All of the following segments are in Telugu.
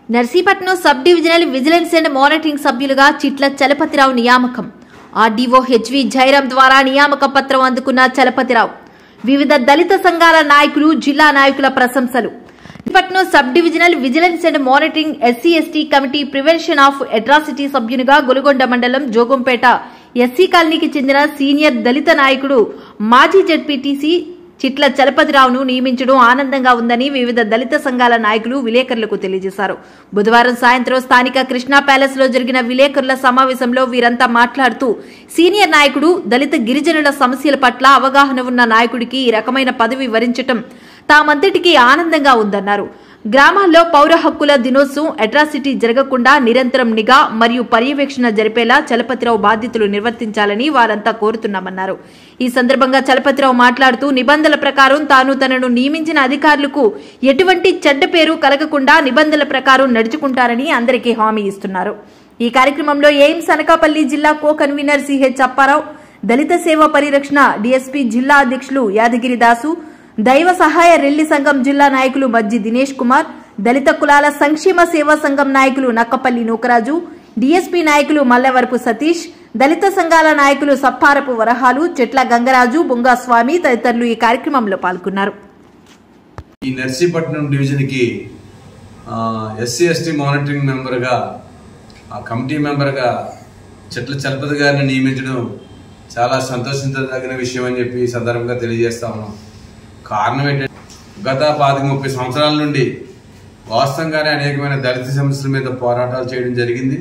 Narsipatnam sub divisional vigilance and monitoring సభ్యులుగా చిట్ల చలపతిరావు నియామకం ఆర్డీఓ హెచ్వి జయరాం ద్వారా నియామక పత్రం అందుకున్న చలపతిరావు వివిధ దళిత సంఘాల నాయకులు జిల్లా నాయకుల ప్రశంసలు Narsipatnam sub divisional vigilance and monitoring SC ST committee prevention of atrocity సభ్యునిగా గొలుగొండ మండలం జోగంపేట ఎస్సీ కాలనీకి చెందిన సీనియర్ దళిత నాయకుడు మాజీ జడ్పీటీసీ చిట్ల చలపతిరావును నియమించడం ఆనందంగా ఉందని వివిధ దళిత సంఘాల నాయకులు విలేకరులకు తెలియజేశారు బుధవారం సాయంత్రం స్థానిక కృష్ణా ప్యాలెస్ లో జరిగిన విలేకరుల సమావేశంలో వీరంతా మాట్లాడుతూ సీనియర్ నాయకుడు దళిత గిరిజనుల సమస్యల పట్ల అవగాహన ఉన్న నాయకుడికి ఈ రకమైన పదవి వరించటం తామంతటికీ ఆనందంగా ఉందన్నారు గ్రామాల్లో పౌర హక్కుల దినోత్సవం అట్రాసిటీ జరగకుండా నిరంతరం నిఘా మరియు పర్యవేక్షణ జరిపేలా చలపతిరావు బాధ్యతలు నిర్వర్తించాలని వారంతా కోరుతున్నామన్నారు ఈ సందర్భంగా చలపతిరావు మాట్లాడుతూ నిబంధనల ప్రకారం తాను తనను నియమించిన అధికారులకు ఎటువంటి చెడ్డ పేరు కలగకుండా నిబంధనల ప్రకారం నడుచుకుంటారని అందరికీ హామీ ఇస్తున్నారు ఈ కార్యక్రమంలో ఎయిమ్స్ అనకాపల్లి జిల్లా కో కన్వీనర్ సిహెచ్ అప్పారావు దళిత సేవ పరిరక్షణ డీఎస్పీ జిల్లా అధ్యక్షులు యాదగిరి దాసు దైవ సహాయ రెల్లి సంఘం జిల్లా నాయకులు మజ్జి దినేష్ కుమార్ దళిత కులాల సంక్షేమ సేవా సంఘం నాయకులు నక్కపల్లి నూకరాజు డీఎస్పీ నాయకులు మల్లవరపు సతీష్ దళిత సంఘాల నాయకులు సప్పారపు వరహాలు చెట్ల గంగరాజు బొంగాస్వామి తదితరులు ఈ కార్యక్రమంలో పాల్గొన్నారు ఈ నర్సీపట్నం డివిజన్కి ఎస్సీ ఎస్టీ మానిటరింగ్ మెంబర్గా ఆ కమిటీ మెంబర్గా చెట్ల చలపతి గారిని నియమించడం చాలా సంతోషించదగిన విషయం అని చెప్పి ఈ సందర్భంగా తెలియజేస్తా ఉన్నాం కారణం ఏంటంటే గత పాతిక ముప్పై సంవత్సరాల నుండి వాస్తవంగానే అనేకమైన దళిత సమస్యల మీద పోరాటాలు చేయడం జరిగింది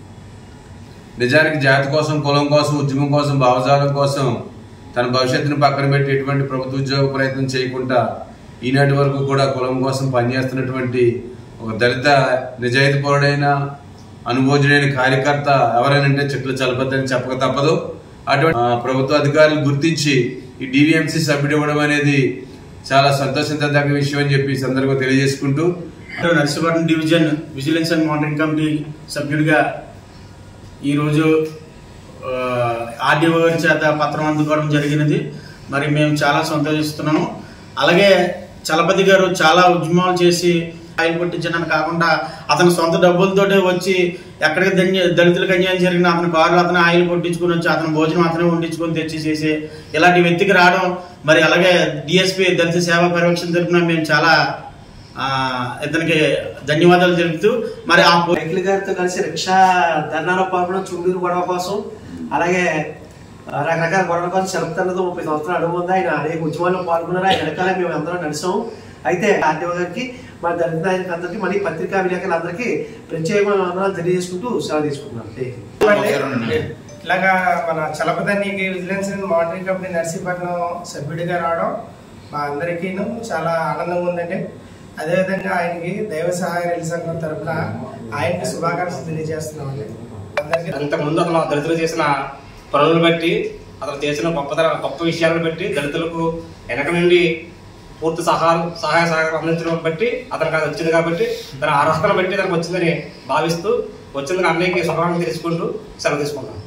నిజానికి జాతి కోసం కులం కోసం ఉద్యమం కోసం భావజాలం కోసం తన భవిష్యత్తును పక్కన పెట్టి ఎటువంటి ప్రభుత్వ ఉద్యోగ ప్రయత్నం చేయకుండా ఈనాటి వరకు కూడా కులం కోసం పనిచేస్తున్నటువంటి ఒక దళిత నిజాయితీ పరుడైన అనుభోజుడైన కార్యకర్త ఎవరైనంటే చెట్ల చలపతి అని చెప్పక తప్పదు అటువంటి ఆ, ప్రభుత్వ అధికారులు గుర్తించి ఈ డివిఎంసి సభ్యుడు ఇవ్వడం అనేది చాలా సంతోషించదగ్గ విషయం అని చెప్పి ఈ సందర్భంగా తెలియజేసుకుంటూ Narsipatnam division vigilance and monitoring committee సభ్యుడిగా ఈరోజు ఆర్డీఓ గారి చేత పత్రం అందుకోవడం జరిగినది మరి మేము చాలా సంతోషిస్తున్నాము అలాగే చలపతి గారు చాలా ఉద్యమాలు చేసి ఆయిల్ పట్టించడానికి కాకుండా అతని సొంత డబ్బులతోటే వచ్చి ఎక్కడికి ధన్య దళితులకు అన్యాయం జరిగిన అతని కారులో అతను ఆయిల్ కొట్టించుకుని వచ్చి అతని భోజనం అతనే వండించుకొని తెచ్చి చేసి ఇలాంటి వ్యక్తికి రావడం మరి అలాగే డిఎస్పీ దళిత సేవా పర్యవేక్షణ తరపున మేము చాలా ఆ, ఇతనికి ధన్యవాదాలు తెలుపుతూ మరి ఆ పో- రైతుల గారితో కలిసి రిక్షా ధర్నాలో పాల్గొనడం చుండూరు గొడవ కోసం అలాగే ఆ, రకరకాల గొడవల కోసం శరప్తన్నతో ముప్పై సంవత్సరాలు అడుగు ఉంది ఆయన అనేక ఉద్యమాల్లో పాల్గొన్నారు ఆయన వెనకాల మేము అందరం నడిచాము అయితే ఆర్టీఓ గారికి మా దళిత నాయకులకు అందరికీ మళ్ళీ పత్రికా విలేకరులందరికీ ప్రత్యేకమైన వందనాలు తెలియజేసుకుంటూ సెలవు తీసుకుంటున్నాం థాంక్ యూ. ఇలాగా మన చలపతనికి vigilance and monitoring company Narsipatnam సభ్యుడిగా రావడం మా అందరికీ చాలా ఆనందంగా ఉందండి అదేవిధంగా ఆయనకి దైవ సహాయ రెల్లి సంఘం తరఫున ఆయనకి శుభాకాంక్షలు తెలియజేస్తున్నామండి అందరికీ అంతకుముందు అతను దళితులు చేసిన పనులను బట్టి అతను చేసిన గొప్పతన గొప్ప విషయాలను బట్టి దళితులకు వెనక నుండి పూర్తి సహాయం సహాయ సహకారం అందించడం బట్టి అతనికి అది వచ్చింది కాబట్టి తన అర్హతను బట్టి తనకు వచ్చిందని భావిస్తూ వచ్చిందని అన్నయ్యకి శుభాకాంక్షలు తెలుసుకుంటూ సెలవు తీసుకుంటాం